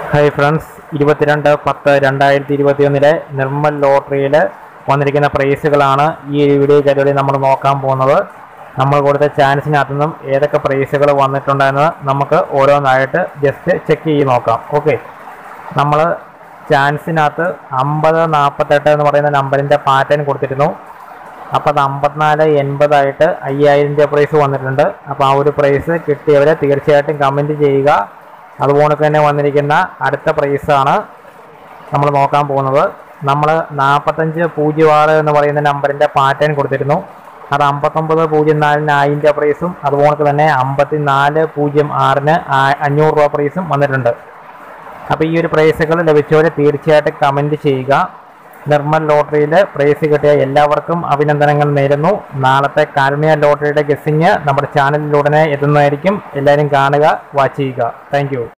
hi friends ഇരുപത്തിരണ്ട് പത്ത് രണ്ടായിരത്തി ഇരുപത്തി ഒന്നിലെ നിർമ്മൽ ലോട്ടറിയിൽ വന്നിരിക്കുന്ന പ്രൈസുകളാണ് ഈ വീഡിയോ ചാനലിൽ നമ്മൾ നോക്കാൻ പോകുന്നത് നമ്മൾ കൊടുത്ത ചാൻസിനകത്തു നിന്നും ഏതൊക്കെ പ്രൈസുകൾ വന്നിട്ടുണ്ടെന്ന് നമുക്ക് ഓരോന്നായിട്ട് ജസ്റ്റ് ചെക്ക് ചെയ്ത് നോക്കാം ഓക്കെ നമ്മൾ ചാൻസിനകത്ത് അമ്പത് നാൽപ്പത്തെട്ട് എന്ന് പറയുന്ന നമ്പറിൻ്റെ പാറ്റേൺ കൊടുത്തിരുന്നു അപ്പോൾ അത് അമ്പത്തിനാല് എൺപതായിട്ട് അയ്യായിരം രൂപ പ്രൈസ് വന്നിട്ടുണ്ട് അപ്പോൾ ആ ഒരു പ്രൈസ് കിട്ടിയവരെ തീർച്ചയായിട്ടും കമൻറ്റ് ചെയ്യുക അതുപോലെ തന്നെ വന്നിരിക്കുന്ന അടുത്ത പ്രൈസാണ് നമ്മൾ നോക്കാൻ പോകുന്നത് നമ്മൾ നാൽപ്പത്തഞ്ച് പൂജ്യം ആറ് എന്ന് പറയുന്ന നമ്പറിൻ്റെ പാറ്റേൺ കൊടുത്തിരുന്നു അത് അമ്പത്തൊമ്പത് പൂജ്യം നാലിന് ആയിരം രൂപ പ്രൈസും അതുപോലെ തന്നെ അമ്പത്തി നാല് പൂജ്യം ആറിന് ആ- അഞ്ഞൂറ് രൂപ പ്രൈസും വന്നിട്ടുണ്ട് അപ്പോൾ ഈ ഒരു പ്രൈസുകൾ ലഭിച്ചവരെ തീർച്ചയായിട്ടും കമൻറ്റ് ചെയ്യുക നിർമ്മൽ ലോട്ടറിയിൽ പ്രൈസ് കിട്ടിയ എല്ലാവർക്കും അഭിനന്ദനങ്ങൾ നേരുന്നു നാളത്തെ കാരുണ്യ ലോട്ടറിയുടെ ഗസിങ് നമ്മുടെ ചാനലിലൂടെ എത്തുന്നതായിരിക്കും എല്ലാവരും കാണുക വാച്ച് ചെയ്യുക താങ്ക്